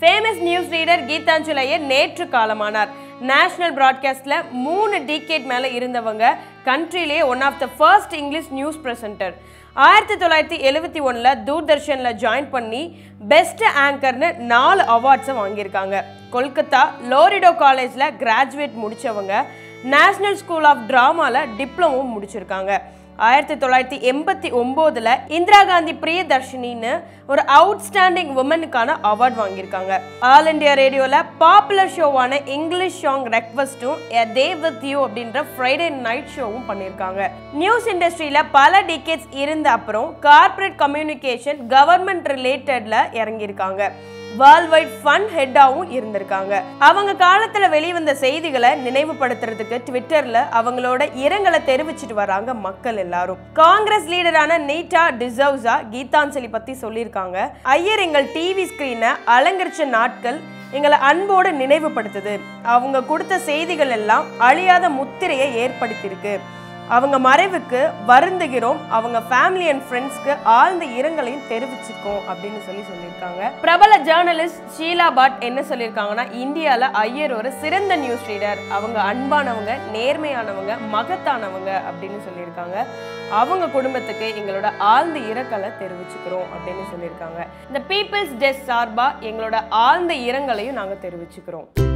famous news reader Geetanjali Iyer நேற்று காலமானார் national பிராட்காஸ்ட்ல மூணு டிகேட் மேல இருந்தவங்க கண்ட்ரிலேயே one of the first English news presenter ஆயிரத்தி தொள்ளாயிரத்தி எழுவத்தி ஒன்றில் தூர்தர்ஷன்ல ஜாயின் பண்ணி பெஸ்ட் ஆங்கர்னு நாலு அவார்ட்ஸை வாங்கியிருக்காங்க கொல்கத்தா லோரிடோ காலேஜில் கிராஜுவேட் முடிச்சவங்க நேஷனல் ஸ்கூல் ஆஃப் ட்ராமாவில் டிப்ளமோ முடிச்சிருக்காங்க ஆயிரத்தி தொள்ளாயிரத்தி எண்பத்தி ஒம்போதில் இந்திரா காந்தி பிரியதர்ஷினின்னு ஒரு அவுட்ஸ்டாண்டிங் உமனுக்கான அவார்ட் வாங்கியிருக்காங்க ஆல் இண்டியா ரேடியோவில் பாப்புலர் ஷோவான இங்கிலீஷ் சாங் ரெக்வஸ்ட்டும் எ டே வித் யூ அப்படின்ற ஃப்ரைடே நைட் ஷோவும் பண்ணியிருக்காங்க நியூஸ் இண்டஸ்ட்ரியில் பல டிகேட்ஸ் இருந்த அப்புறம் கார்ப்பரேட் கம்யூனிகேஷன் கவர்மெண்ட் ரிலேட்டடில் இறங்கியிருக்காங்க வேர்ல்ட் வைட் ஃபன் ஹெட்டாவும் இருந்திருக்காங்க அவங்க காலத்துல வெளிவந்த செய்திகளை நினைவுபடுத்துறதுக்கு ட்விட்டர்ல அவங்களோட இரங்கலை தெரிவிச்சிட்டு வராங்க மக்கள் எல்லாரும் காங்கிரஸ் லீடரான நீட்டா டிசவுசா கீதாஞ்சலி பத்தி சொல்லியிருக்காங்க ஐயர் எங்கள் டிவி ஸ்கிரீனை அலங்கரிச்ச நாட்கள் எங்களை அன்போடு நினைவுபடுத்துது அவங்க கொடுத்த செய்திகள் எல்லாம் அழியாத முத்திரையை ஏற்படுத்தியிருக்கு அவங்க மறைவுக்கு வருந்துகிறோம் அவங்க ஃபேமிலி அண்ட் ஃப்ரெண்ட்ஸ்க்கு ஆழ்ந்த இரங்கலையும் தெரிவிச்சிருக்கோம் அப்படின்னு சொல்லி சொல்லியிருக்காங்க பிரபல ஜேர்னலிஸ்ட் ஷீலா பட் என்ன சொல்லியிருக்காங்கன்னா இந்தியாவில் ஐயர் ஒரு சிறந்த நியூஸ் ரீடர் அவங்க அன்பானவங்க நேர்மையானவங்க மகத்தானவங்க அப்படின்னு சொல்லியிருக்காங்க அவங்க குடும்பத்துக்கு எங்களோட ஆழ்ந்த இரங்கலை தெரிவிச்சுக்கிறோம் அப்படின்னு சொல்லியிருக்காங்க இந்த பீப்புள்ஸ் டெஸ்ட் சார்பா எங்களோட ஆழ்ந்த இரங்கலையும் நாங்கள் தெரிவிச்சுக்கிறோம்